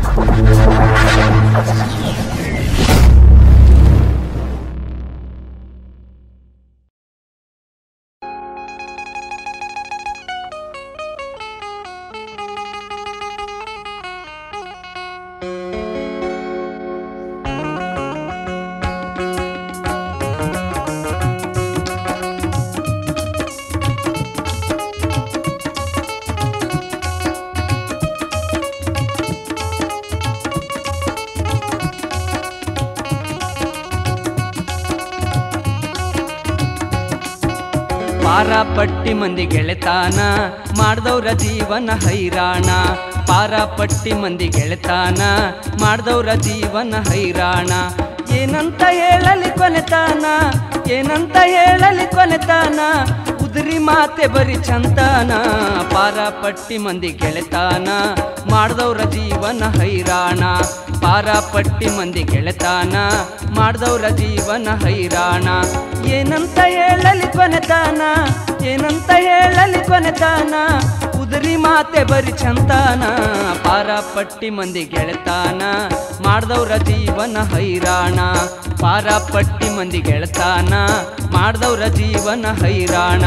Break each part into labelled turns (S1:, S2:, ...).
S1: ಪಾರ ಪಟ್ಟಿ ಮಂದಿ ಗೆಳೆತಾನ ಮಾಡ್ದವ್ರ ಜೀವನ ಹೈರಾಣ ಪಾರ ಪಟ್ಟಿ ಮಂದಿ ಗೆಳೆತಾನ ಮಾಡ್ದವ್ರ ಜೀವನ ಹೈರಾಣ ಏನಂತ ಹೇಳಲಿ ಕೊನೆತಾನ ಏನಂತ ಹೇಳಲಿ ಕೊನೆತಾನ ಉದುರಿ ಮಾತೆ ಬರಿ ಚಂತಾನ ಪಾರ ಪಟ್ಟಿ ಮಂದಿ ಗೆಳೆತಾನ ಮಾಡ್ದವ್ರ ಜೀವನ ಹೈರಾಣ ಪಾರ ಪಟ್ಟಿ ಮಂದಿ ಗೆಳೆತಾನ ಮಾಡ್ದವ್ರ ಜೀವನ ಹೈರಾಣ ಏನಂತ ಹೇಳಲಿ ಕೊನೆತಾನ ಏನಂತ ಹೇಳಲಿ ಕೊನೆತಾನ ಉದುರಿ ಮಾತೆ ಬರಿ ಚಂತಾನ ಪಾರ ಪಟ್ಟಿ ಮಂದಿ ಗೆಳೆತಾನ ಮಾಡ್ದವ್ರ ಜೀವನ ಹೈರಾಣ ಪಾರ ಪಟ್ಟಿ ಮಂದಿ ಗೆಳೆತಾನ ಮಾಡ್ದವ್ರ ಜೀವನ ಹೈರಾಣ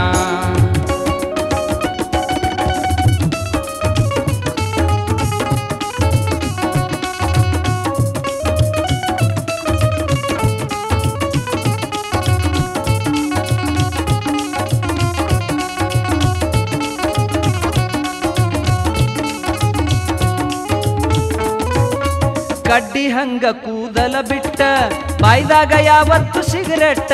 S1: ಕಡ್ಡಿ ಹಂಗ ಕೂದಲ ಬಿಟ್ಟ ಬಾಯ್ದಾಗ ಯಾವತ್ತು ಸಿಗರೆಟ್ಟ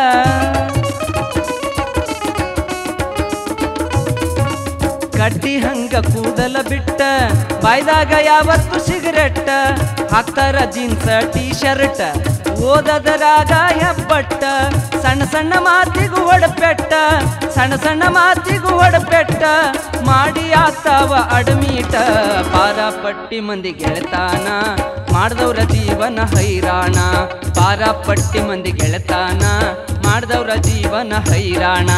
S1: ಕಡ್ಡಿ ಹಂಗ ಕೂದಲ ಬಿಟ್ಟ ಬಾಯ್ದಾಗ ಯಾವತ್ತು ಸಿಗರೆಟ್ಟ ಹಾಕ್ತಾರ ಜೀನ್ಸ್ ಟೀ ಶರ್ಟ್ ಓದದರಾಗ ಹೆಬ್ಬಟ್ಟ ಸಣ್ಣ ಸಣ್ಣ ಮಾತಿಗೂ ಹೊಡಪೆಟ್ಟ ಸಣ್ಣ ಸಣ್ಣ ಮಾತಿಗೂ ಹೊಡಪೆಟ್ಟ ಮಾಡಿ ಆಗ್ತಾವ ಅಡಮೀಟ ಪಾರ ಪಟ್ಟಿ ಮಂದಿ ಗೆಳೆತಾನ ಮಾಡ್ದವ್ರ ಜೀವನ ಹೈರಾಣ ಪಾರ ಪಟ್ಟಿ ಮಂದಿ ಗೆಳೆತಾನ ಮಾಡ್ದವ್ರ ಜೀವನ ಹೈರಾಣ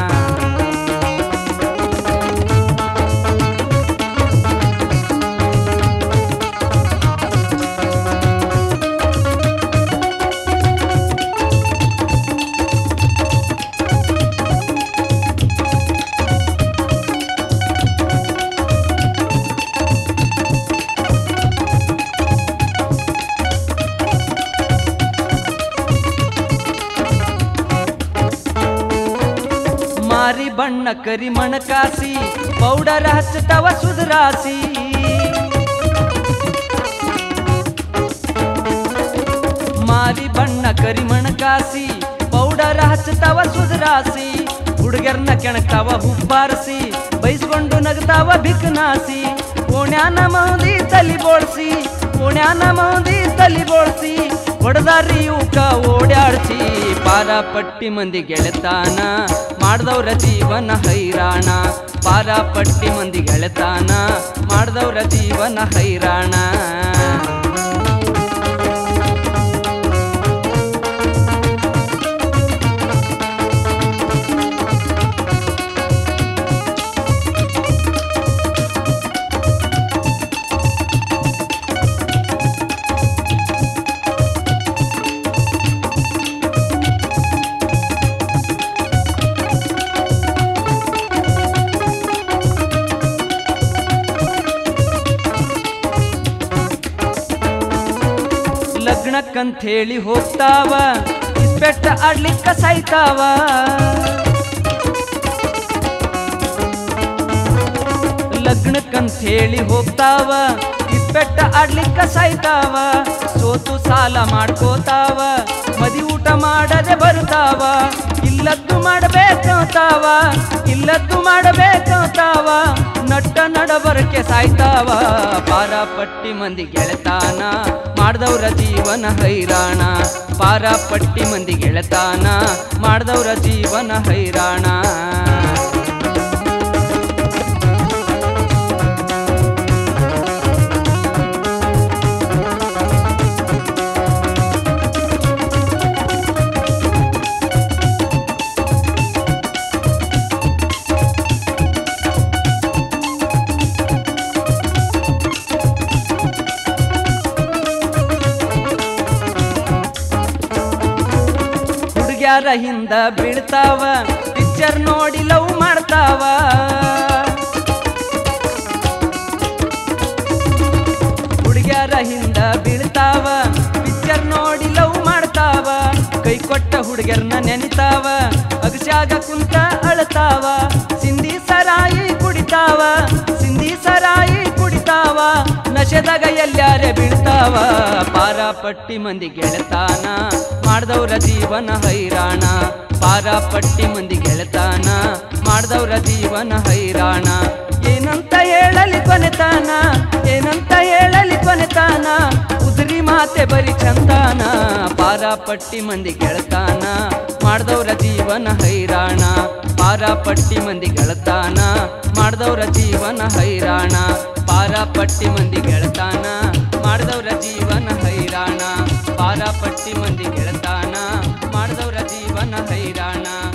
S1: ಮಾರಿ ಬಣ್ಣ ಕರಿ ಮಣಕಾಸಿ ಪೌಡರ್ ಹಚ್ಚತವ ಸುಧರಾಸಿ ಮಾರಿ ಬಣ್ಣ ಕರಿ ಮಣಕಾಸಿ ಪೌಡರ್ ಹಚ್ಚತವ ಸುಧರಾಸಿ ಹುಡುಗರ್ನ ಕೆಣಕ್ತಾವ ಹುಬ್ಬಾರಿಸಿ ಬೈಸ್ಕೊಂಡು ನಗ್ತಾವ ಬಿಕ್ನಾಸಿ ಓಣ್ಯಾನ ಮೌದಿ ತಲಿ ಬೋಳ್ಸಿ ಓಣ್ಯಾನ ಮೌದಿ ತಲಿ ಬೋಳ್ಸಿ ಹೊಡೆದಾರಿ ಯೂಕ ಓಡ್ಯಾಡ್ಸಿ ಪಾರ ಪಟ್ಟಿ ಮಂದಿ ಗೆಳೆತಾನ ಮಾಡ್ದವ್ರ ಜೀವನ ಹೈರಾಣ ಪಾರ ಪಟ್ಟಿ ಮಂದಿ ಗೆಳೆತಾನ ಮಾಡ್ದವ್ರ ಜೀವನ ಹೈರಾಣ ಲಗ್ನಕ್ಕಂತ ಹೇಳಿ ಹೋಗ್ತಾವ ಇಸ್ಪೆಟ್ಟ ಆಡ್ಲಿಕ್ಕ ಸಾಯ್ತಾವ ಲಗ್ನಕ್ಕಂತ ಹೇಳಿ ಹೋಗ್ತಾವ ಇಸ್ಪೆಟ್ಟ ಆಡ್ಲಿಕ್ಕ ಸಾಯ್ತಾವ ಸೋತು ಸಾಲ ಮಾಡ್ಕೋತಾವ ಮದಿ ಊಟ ಮಾಡದೆ ಬರ್ತಾವ ಇಲ್ಲದ್ದು ಮಾಡಬೇಕಂತಾವ ಇಲ್ಲದ್ದು ಮಾಡಬೇಕಂತಾವ ನಟ್ಟ ನಡಬರಕೆ ಸಾಯ್ತಾವ ಪಾರ ಪಟ್ಟಿ ಮಂದಿ ಗೆಳೆತಾನ ಮಾಡ್ದವ್ರ ಜೀವನ ಹೈರಾಣ ಪಾರ ಪಟ್ಟಿ ಮಂದಿ ಗೆಳೆತಾನ ಮಾಡ್ದವ್ರ ಜೀವನ ಹೈರಾಣ ಹುಡುಗ್ಯಾರ ಹಿಂದ ಬೀಳ್ತಾವ ಪಿಕ್ಚರ್ ನೋಡಿ ಲವ್ ಮಾಡ್ತಾವ ಹುಡುಗ್ಯಾರ ಹಿಂದ ಬೀಳ್ತಾವ ಪಿಕ್ಚರ್ ನೋಡಿ ಲವ್ ಮಾಡ್ತಾವ ಕೈ ಕೊಟ್ಟ ಹುಡುಗರ್ನ ನೆನಿತಾವ ಅಗಸ್ಯಾಗ ಕುಂತ ಅಳತಾವ ಸಿಂಧಿ ಸರಾಯಿ ಕುಡಿತಾವ ಸಿಂಧಿ ಸರಾಯಿ ಕುಡಿತಾವ ನಶೆದಾಗ ಎಲ್ಲಾರೆ ಬೀಳ್ತಾವ ಪಾರ ಪಟ್ಟಿ ಮಂದಿ ಗೆಳತಾನ ಮಾಡ್ದವ್ರ ಜೀವನ ಹೈರಾಣ ಪಾರ ಪಟ್ಟಿ ಮಂದಿ ಗೆಳತಾನ ಮಾಡ್ದವ್ರ ಜೀವನ ಹೈರಾಣ ಏನಂತ ಹೇಳಲಿ ಕೊನೆತಾನ ಏನಂತ ಹೇಳಲಿ ಕೊನೆತಾನ ಉದುರಿ ಮಾತೆ ಬರಿ ಚಂದಾನ ಪಾರ ಪಟ್ಟಿ ಮಂದಿ ಗೆಳತಾನ ಮಾಡ್ದವ್ರ ಜೀವನ ಹೈರಾಣ ಪಾರ ಪಟ್ಟಿ ಮಂದಿ ಗೆಳತಾನ ಮಾಡ್ದವ್ರ ಜೀವನ ಹೈರಾಣ ಪಾರ ಪಟ್ಟಿ ಮಂದಿ ಗೆಳತಾನ ಮಾಡ್ದವ್ರ ಜೀವನ ಹೈರಾಣ ಪಾರ ಪಟ್ಟಿ ಮಂದಿ ಗೆಳತಾನ ಮಾಡ್ದವ್ರ ಜೀವನ ಹೈರಾಣ